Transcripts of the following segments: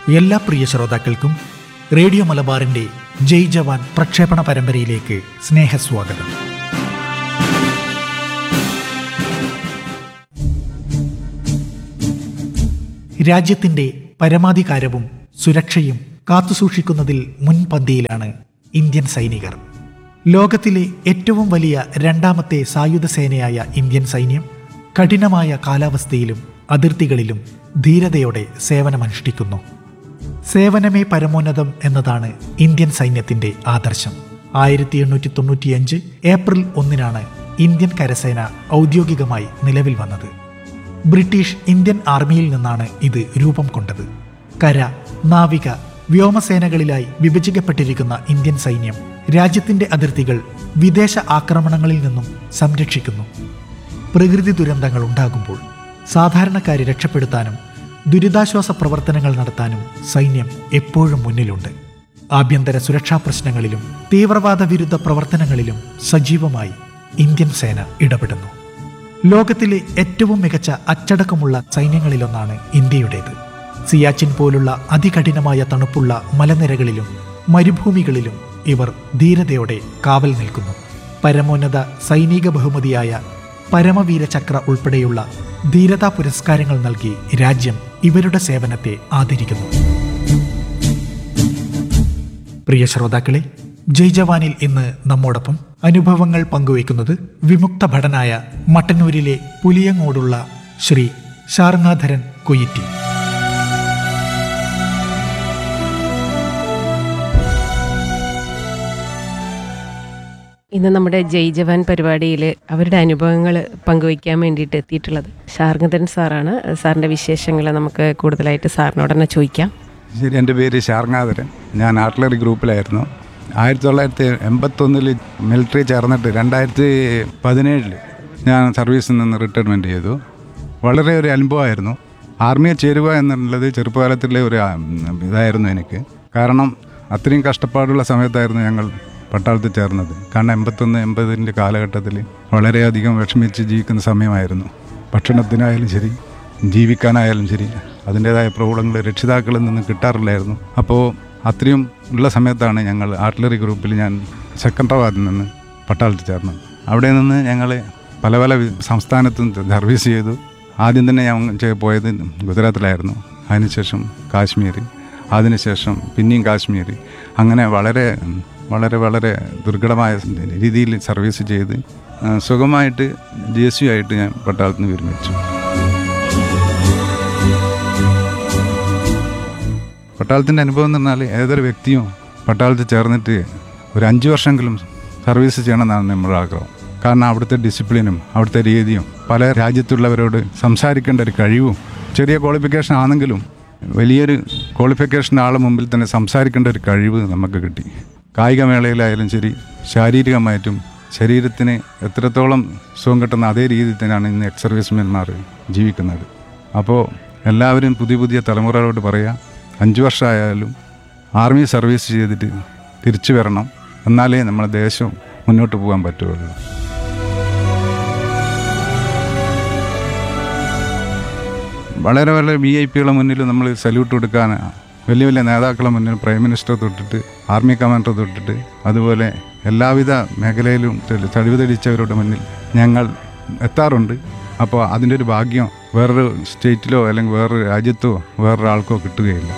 എല്ലാ പ്രിയ ശ്രോതാക്കൾക്കും റേഡിയോ മലബാറിന്റെ ജയ് ജവാൻ പ്രക്ഷേപണ പരമ്പരയിലേക്ക് സ്നേഹസ്വാഗതം രാജ്യത്തിന്റെ പരമാധികാരവും സുരക്ഷയും കാത്തുസൂക്ഷിക്കുന്നതിൽ മുൻപന്തിയിലാണ് ഇന്ത്യൻ സൈനികർ ലോകത്തിലെ ഏറ്റവും വലിയ രണ്ടാമത്തെ സായുധ സേനയായ ഇന്ത്യൻ സൈന്യം കഠിനമായ കാലാവസ്ഥയിലും അതിർത്തികളിലും ധീരതയോടെ സേവനമനുഷ്ഠിക്കുന്നു സേവനമേ പരമോന്നതം എന്നതാണ് ഇന്ത്യൻ സൈന്യത്തിന്റെ ആദർശം ആയിരത്തി എണ്ണൂറ്റി തൊണ്ണൂറ്റിയഞ്ച് ഏപ്രിൽ ഒന്നിനാണ് ഇന്ത്യൻ കരസേന ഔദ്യോഗികമായി നിലവിൽ വന്നത് ബ്രിട്ടീഷ് ഇന്ത്യൻ ആർമിയിൽ നിന്നാണ് ഇത് രൂപം കൊണ്ടത് കര നാവിക വ്യോമസേനകളിലായി വിഭജിക്കപ്പെട്ടിരിക്കുന്ന ഇന്ത്യൻ സൈന്യം രാജ്യത്തിന്റെ അതിർത്തികൾ വിദേശ ആക്രമണങ്ങളിൽ നിന്നും സംരക്ഷിക്കുന്നു പ്രകൃതി ദുരന്തങ്ങൾ ഉണ്ടാകുമ്പോൾ സാധാരണക്കാരെ രക്ഷപ്പെടുത്താനും ദുരിതാശ്വാസ പ്രവർത്തനങ്ങൾ നടത്താനും സൈന്യം എപ്പോഴും മുന്നിലുണ്ട് ആഭ്യന്തര സുരക്ഷാ പ്രശ്നങ്ങളിലും തീവ്രവാദ വിരുദ്ധ പ്രവർത്തനങ്ങളിലും സജീവമായി ഇന്ത്യൻ സേന ഇടപെടുന്നു ലോകത്തിലെ ഏറ്റവും മികച്ച അച്ചടക്കമുള്ള സൈന്യങ്ങളിലൊന്നാണ് ഇന്ത്യയുടേത് സിയാച്ചിൻ പോലുള്ള അതികഠിനമായ തണുപ്പുള്ള മലനിരകളിലും മരുഭൂമികളിലും ഇവർ ധീരതയോടെ കാവൽ നിൽക്കുന്നു പരമോന്നത സൈനിക ബഹുമതിയായ പരമവീര ചക്ര ഉൾപ്പെടെയുള്ള ധീരതാ പുരസ്കാരങ്ങൾ നൽകി രാജ്യം ഇവരുടെ സേവനത്തെ ആദരിക്കുന്നു പ്രിയ ശ്രോതാക്കളെ ജയ് ജവാനിൽ ഇന്ന് നമ്മോടൊപ്പം അനുഭവങ്ങൾ പങ്കുവയ്ക്കുന്നത് വിമുക്ത ഭടനായ മട്ടന്നൂരിലെ പുലിയങ്ങോടുള്ള ശ്രീ ശാർങ്ങാധരൻ കൊയ്റ്റി ഇന്ന് നമ്മുടെ ജയ് ജവാൻ പരിപാടിയിൽ അവരുടെ അനുഭവങ്ങൾ പങ്കുവയ്ക്കാൻ വേണ്ടിയിട്ട് എത്തിയിട്ടുള്ളത് ഷാർഗധൻ സാറാണ് സാറിൻ്റെ വിശേഷങ്ങൾ നമുക്ക് കൂടുതലായിട്ട് സാറിനോട് തന്നെ ചോദിക്കാം ശരി എൻ്റെ പേര് ശാർങ്ങാധരൻ ഞാൻ ആർട്ടിലറി ഗ്രൂപ്പിലായിരുന്നു ആയിരത്തി തൊള്ളായിരത്തി എൺപത്തൊന്നിൽ മിലിറ്ററി ചേർന്നിട്ട് രണ്ടായിരത്തി പതിനേഴിൽ ഞാൻ സർവീസിൽ നിന്ന് റിട്ടയർമെൻറ്റ് ചെയ്തു വളരെ ഒരു അനുഭവമായിരുന്നു ആർമിയെ ചേരുക എന്നുള്ളത് ചെറുപ്പകാലത്തിലെ ഒരു ആ, ഇതായിരുന്നു എനിക്ക് കാരണം അത്രയും കഷ്ടപ്പാടുള്ള സമയത്തായിരുന്നു ഞങ്ങൾ പട്ടാളത്തിൽ ചേർന്നത് കാരണം എൺപത്തൊന്ന് എൺപതിൻ്റെ കാലഘട്ടത്തിൽ വളരെയധികം വിഷമിച്ച് ജീവിക്കുന്ന സമയമായിരുന്നു ഭക്ഷണത്തിനായാലും ശരി ജീവിക്കാനായാലും ശരി അതിൻ്റേതായ പ്രോബ്ലങ്ങൾ രക്ഷിതാക്കളിൽ നിന്ന് കിട്ടാറില്ലായിരുന്നു അപ്പോൾ അത്രയും ഉള്ള സമയത്താണ് ഞങ്ങൾ ആർട്ടിലറി ഗ്രൂപ്പിൽ ഞാൻ സെക്കൻഡറാബാദിൽ നിന്ന് പട്ടാളത്തിൽ ചേർന്നത് അവിടെ നിന്ന് ഞങ്ങൾ പല പല വി- സംസ്ഥാനത്തും സർവീസ് ചെയ്തു ആദ്യം തന്നെ ഞാൻ ചെ- പോയത് ഗുജറാത്തിലായിരുന്നു അതിനുശേഷം കാശ്മീർ അതിനുശേഷം പിന്നെയും കാശ്മീർ അങ്ങനെ വളരെ വളരെ വളരെ ദുർഘടമായ രീതിയിൽ സർവീസ് ചെയ്ത് ആ, സുഖമായിട്ട് ജി എസ് യു ആയിട്ട് ഞാൻ പട്ടാളത്തിൽ നിന്ന് വിരമിച്ചു പട്ടാളത്തിൻ്റെ അനുഭവം എന്ന് പറഞ്ഞാൽ ഏതൊരു വ്യക്തിയും പട്ടാളത്തിൽ ചേർന്നിട്ട് ഒരു അഞ്ച് വർഷമെങ്കിലും സർവീസ് ചെയ്യണമെന്നാണ് നമ്മുടെ ആഗ്രഹം കാരണം അവിടുത്തെ ഡിസിപ്ലിനും അവിടുത്തെ രീതിയും പല രാജ്യത്തുള്ളവരോട് സംസാരിക്കേണ്ട ഒരു കഴിവും ചെറിയ ക്വാളിഫിക്കേഷൻ ആണെങ്കിലും വലിയൊരു ക്വാളിഫിക്കേഷൻ ആളെ മുമ്പിൽ തന്നെ സംസാരിക്കേണ്ട ഒരു കഴിവ് നമുക്ക് കിട്ടി കായികമേളയിലായാലും ശരി ശാരീരികമായിട്ടും ശരീരത്തിന് എത്രത്തോളം സുഖം കിട്ടുന്ന അതേ രീതിയിൽ തന്നെയാണ് ഇന്ന് എക്സ് സർവീസ്മെന്മാർ ജീവിക്കുന്നത് അപ്പോൾ എല്ലാവരും പുതിയ പുതിയ തലമുറകളോട് പറയാം അഞ്ച് വർഷമായാലും ആർമി സർവീസ് ചെയ്തിട്ട് തിരിച്ചു വരണം എന്നാലേ നമ്മുടെ ദേശം മുന്നോട്ട് പോകാൻ പറ്റുള്ളൂ വളരെ വളരെ വി ഐ പികളെ മുന്നിൽ നമ്മൾ സല്യൂട്ട് കൊടുക്കാൻ വലിയ വലിയ നേതാക്കളെ മുന്നിൽ പ്രൈം മിനിസ്റ്റർ തൊട്ടിട്ട് ആർമി കമാൻഡർ തൊട്ടിട്ട് അതുപോലെ എല്ലാവിധ മേഖലയിലും തെളി- തെളിവ് തെളിയിച്ചവരുടെ മുന്നിൽ ഞങ്ങൾ എത്താറുണ്ട് അപ്പോൾ അതിൻ്റെ ഒരു ഭാഗ്യം വേറൊരു സ്റ്റേറ്റിലോ അല്ലെങ്കിൽ വേറൊരു രാജ്യത്തോ വേറൊരാൾക്കോ കിട്ടുകയില്ല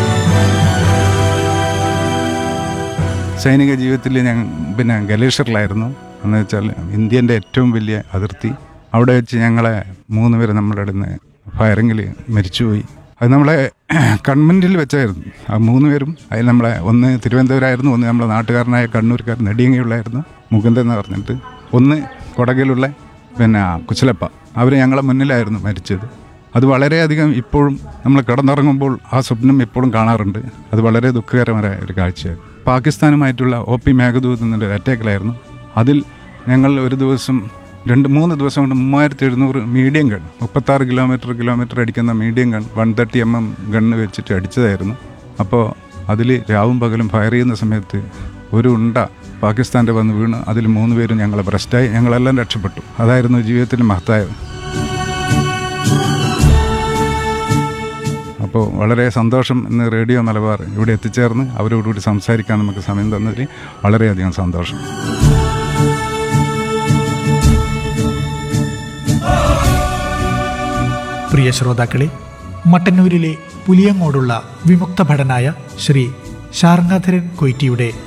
സൈനിക ജീവിതത്തിൽ ഞാൻ പിന്നെ ഗലേഷറിലായിരുന്നു എന്ന് വെച്ചാൽ ഇന്ത്യൻ്റെ ഏറ്റവും വലിയ അതിർത്തി അവിടെ വെച്ച് ഞങ്ങളെ മൂന്ന് പേര് നമ്മുടെ അടുന്ന് ഫയറിങ്ങിൽ മരിച്ചുപോയി അത് നമ്മളെ കൺവെൻറ്റിൽ വെച്ചായിരുന്നു ആ മൂന്ന് പേരും അതിൽ നമ്മളെ ഒന്ന് തിരുവനന്തപുരമായിരുന്നു ഒന്ന് നമ്മളെ നാട്ടുകാരനായ കണ്ണൂർക്കാരൻ നെടിയങ്ങയുള്ളായിരുന്നു മുകുന്ദൻ എന്ന് പറഞ്ഞിട്ട് ഒന്ന് കൊടകിലുള്ള പിന്നെ കുശലപ്പ അവർ ഞങ്ങളെ മുന്നിലായിരുന്നു മരിച്ചത് അത് വളരെയധികം ഇപ്പോഴും നമ്മൾ കിടന്നുറങ്ങുമ്പോൾ ആ സ്വപ്നം ഇപ്പോഴും കാണാറുണ്ട് അത് വളരെ ദുഃഖകരമായ ഒരു കാഴ്ചയായിരുന്നു പാകിസ്ഥാനുമായിട്ടുള്ള ഒ പി മേഘദൂത് എന്നൊരു അറ്റാക്കിലായിരുന്നു അതിൽ ഞങ്ങൾ ഒരു ദിവസം രണ്ട് മൂന്ന് ദിവസം കൊണ്ട് മൂവായിരത്തി എഴുന്നൂറ് മീഡിയം ഗൺ മുപ്പത്താറ് കിലോമീറ്റർ കിലോമീറ്റർ അടിക്കുന്ന medium gun one thirty M M gun വെച്ചിട്ട് അടിച്ചതായിരുന്നു അപ്പോൾ അതിൽ രാവും പകലും ഫയർ ചെയ്യുന്ന സമയത്ത് ഒരു ഉണ്ട പാകിസ്ഥാൻ്റെ വന്ന് വീണ് അതിൽ മൂന്ന് പേരും ഞങ്ങളെ ബ്രസ്റ്റായി ഞങ്ങളെല്ലാം രക്ഷപ്പെട്ടു അതായിരുന്നു ജീവിതത്തിൽ മഹത്തായത് അപ്പോൾ വളരെ സന്തോഷം ഇന്ന് റേഡിയോ മലബാർ ഇവിടെ എത്തിച്ചേർന്ന് അവരോടുകൂടി സംസാരിക്കാൻ നമുക്ക് സമയം തന്നതിൽ വളരെയധികം സന്തോഷം പ്രിയ ശ്രോതാക്കളെ മട്ടന്നൂരിലെ പുലിയങ്ങോടുള്ള വിമുക്ത ഭടനായ ശ്രീ ശാർങ്ങാധരൻ കൊയ്റ്റിയുടെ